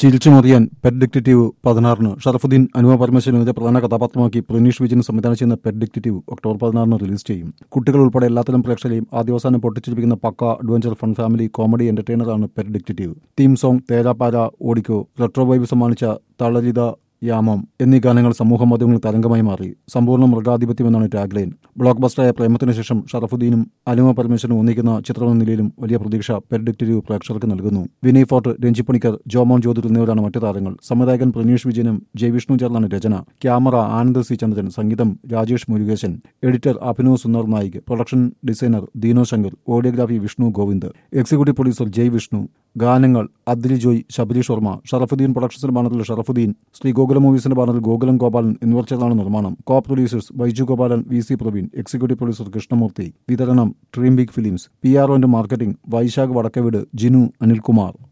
ചിരിച്ചുമറിയാൻ pet detective പതിനാറിന് ഷറഫുദ്ദീൻ അനുപ പരമേശ്വരനെ പ്രധാന കഥാപാത്രമാക്കി പ്രിനീഷ് വിജയൻ സംവിധാനം ചെയ്യുന്ന പെറ്റ് ഡിക്റ്റേറ്റീവ് ഒക്ടോബർ പതിനാറിന് റിലീസ് ചെയ്യും കുട്ടികൾ ഉൾപ്പെടെ എല്ലാത്തരം പ്രേക്ഷകരെയും ആദ്യവസാനം പൊട്ടിച്ചിരിപ്പിക്കുന്ന pakka adventure fun family comedy എന്റർടൈനറാണ് പെറ്റ് ഡിക്റ്റേറ്റീവ് തീം സോങ് തേരാപാര ഓടിക്കോ റെട്രോ വൈബ് സമ്മാനിച്ച തളലിത യാമം എന്നീ ഗാനങ്ങൾ സമൂഹ മാധ്യമങ്ങളിൽ തരംഗമായി മാറി സമ്പൂർണ്ണ മൃഗാധിപത്യം എന്നാണ് ടാഗ്ലൈൻ ബ്ലോക്ക് ബസ്റ്ററായ പ്രേമത്തിന് ശേഷം ഷറഫുദ്ദീനും അനുമ പരമേശ്വരനും ഒന്നിക്കുന്ന ചിത്രമെന്ന നിലയിലും വലിയ പ്രതീക്ഷ പെർഡിക്റ്റീവ് പ്രേക്ഷകർക്ക് നൽകുന്നു വിനയ് ഫോർട്ട് രഞ്ജി പണിക്കർ ജോമോൻ ജ്യോതിർ എന്നിവരാണ് മറ്റു താരങ്ങൾ സംവിധായകൻ പ്രണീഷ് വിജയനും ജയവിഷ്ണു ചേർന്നാണ് രചന ക്യാമറ ആനന്ദ് സി ചന്ദ്രൻ സംഗീതം Rajesh Murugesan editor Abhinav Sundar Nayak production designer Deeno Shankar audiography Vishnu Govind executive producer Jay Vishnu ഗാനങ്ങൾ അദ്രി ജോയ് ശബരീഷ് വർമ്മ ഷറഫുദ്ദീൻ പ്രൊഡക്ഷൻസിന്റെ ബാനറിൽ ഷറഫുദ്ദീൻ ശ്രീ ഗോകുലം മൂവീസിന്റെ ബാനറിൽ ഗോകുലം ഗോപാലൻ എന്നിവർ ചേർന്നാണ് നിർമ്മാണം co producers Baiju Gopalan V C Praveen executive producer Krishnamoorthy വിതരണം dream big films P R ഒന്റെ മാർക്കറ്റിംഗ് വൈശാഖ് വടക്കവീട് ജിനു അനിൽകുമാർ